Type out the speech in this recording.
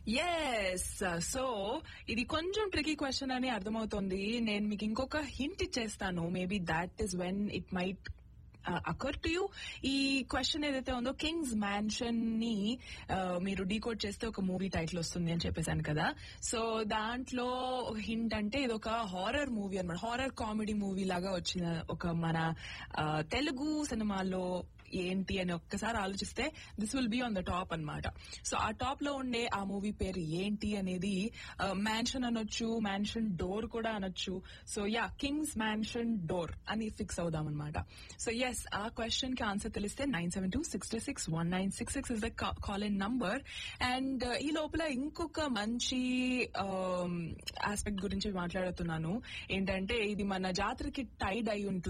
yes so ఇది కొంచెం tricky question అని అర్థమవుతుంది నేను మీకు ఇంకొక హింట్ ఇచ్చేస్తాను maybe that is when it might occur to you ఈ క్వశ్చన్ ఏదైతే ఉందో కింగ్స్ మ్యాన్షన్ ని uh, మీరు డీకోడ్ చేస్తే ఒక మూవీ టైటిల్ వస్తుంది అని చెప్పేశాను కదా సో దాంట్లో హింట్ అంటే ఇది ఒక హారర్ మూవీ అనమాట హారర్ కామెడీ మూవీ లాగా వచ్చిన ఒక మన uh, తెలుగు సినిమాలో ఏంటి అని ఒక్కసారి ఆలోచిస్తే this will be on the top అన్నమాట సో ఆ టాప్ లో ఉండే ఆ మూవీ పేరు ఏంటి అనేది మ్యాన్షన్ అనొచ్చు మ్యాన్షన్ డోర్ కూడా అనొచ్చు so yeah kings mansion door అని ఫిక్స్ అవుదాం అనమాట సో ఎస్ ఆ క్వశ్చన్ కి ఆన్సర్ తెలిస్తే nine seven two six six one nine six six is the call in number and ఈ లోపల ఇంకొక మంచి ఆస్పెక్ట్ గురించి మాట్లాడుతున్నాను ఏంటంటే ఇది మన జాతరకి టైడ్ అయి ఉంటుంది